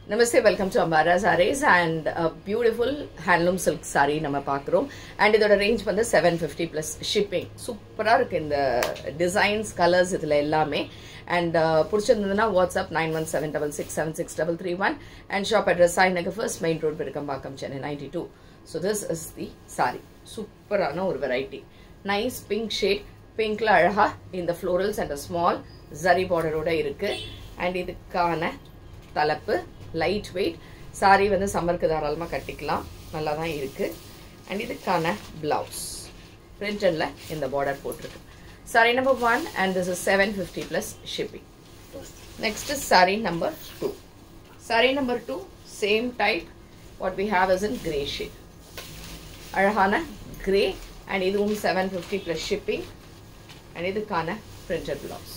Namaste welcome to Ambara saris and beautiful handloom silk sari நம்ம பார்க்குறோம் and இதோட ரேஞ்ச் வந்து செவன் ஃபிஃப்டி ப்ளஸ் ஷிப்பிங் சூப்பராக இருக்குது இந்த டிசைன்ஸ் கலர்ஸ் இதில் எல்லாமே அண்ட் பிடிச்சிருந்ததுன்னா WhatsApp nine one seven double six seven six double three one and shop address Sai Nagar first main road Perukkambakkam Chennai ninety two so this is the sari சூப்பரான ஒரு variety nice pink shade பிங்க்ல அழகா இந்த ஃப்ளோரல்ஸ் அண்ட் ஸ்மால் ஜரி பார்டரோட இருக்கு and இதுக்கான தலைப்பு light weight sorry வந்து சம்மருக்கு தாராளமாக கட்டிக்கலாம் நல்லா தான் இருக்கு அண்ட் இதுக்கான பிளவுஸ் பிரிண்டட்ல இந்த பார்டர் போட்டிருக்கு sari number one and this is seven fifty plus shipping next is sari number two sari number two same type what we have is in grey shade அழகான கிரே அண்ட் இதுவும் செவன் ஃபிஃப்டி ப்ளஸ் ஷிப்பிங் அண்ட் இதுக்கான printed blouse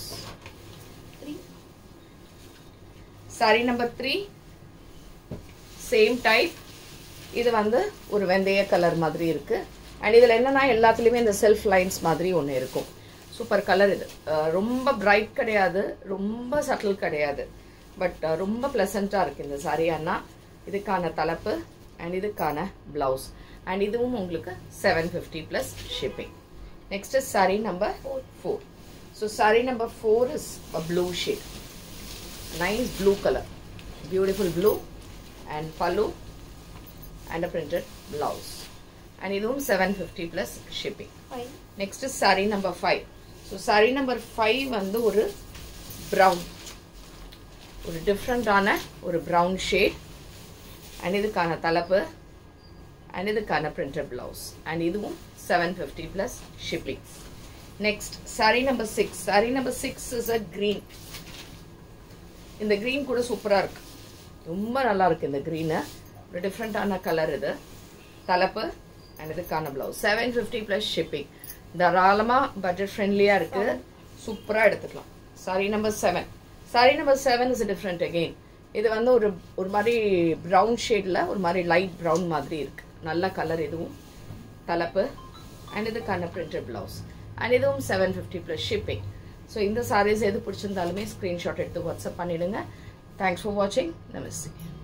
sari number three same type இது வந்து ஒரு வெந்தய colour மாதிரி இருக்கு அண்ட் இதில் என்னன்னா எல்லாத்துலேயுமே இந்த செல்ஃப் லைன்ஸ் மாதிரி ஒன்று இருக்கும் சூப்பர் கலர் இது ரொம்ப பிரைட் கிடையாது ரொம்ப சட்டில் கிடையாது பட் ரொம்ப ப்ளசண்ட்டாக இருக்குது இந்த சாரி அண்ணா இதுக்கான தலைப்பு அண்ட் இதுக்கான பிளவுஸ் அண்ட் இதுவும் உங்களுக்கு seven fifty plus shipping next is sari number four so sari number four is a blue shade nice blue color beautiful blue and pallu and a printed blouse and இதுவும் 750 plus shipping next is saree number 5 so saree number 5 வந்து ஒரு brown ஒரு டிஃப்ரெண்டான ஒரு brown shade and இதுக்கான தலைப்பு and இதுக்கான printed blouse and இதுவும் 750 plus shipping next saree number 6 saree number 6 is a green இந்த க்ரீன் கூட சூப்பராக இருக்கு ரொம்ப நல்லா இருக்கு இந்த க்ரீனு ஒரு டிஃப்ரெண்ட்டான கலர் இது தலைப்பு அண்ட் இதுக்கான blouse seven fifty plus shipping தாராளமாக பட்ஜெட் ஃப்ரெண்ட்லியாக இருக்கு சூப்பராக எடுத்துக்கலாம் sari number seven sari number seven is different again இது வந்து ஒரு ஒரு மாதிரி ப்ரௌன் ஷேடில் ஒரு மாதிரி லைட் ப்ரௌன் மாதிரி இருக்கு நல்ல கலர் இதுவும் தலைப்பு அண்ட் இதுக்கான பிரிண்டட் பிளவுஸ் அண்ட் இதுவும் seven fifty plus shipping so இந்த சாரீஸ் எது பிடிச்சிருந்தாலுமே ஸ்க்ரீன்ஷாட் எடுத்து வாட்ஸ்அப் பண்ணிடுங்க தேங்க்ஸ் ஃபார் வாட்சிங் நமஸ்தே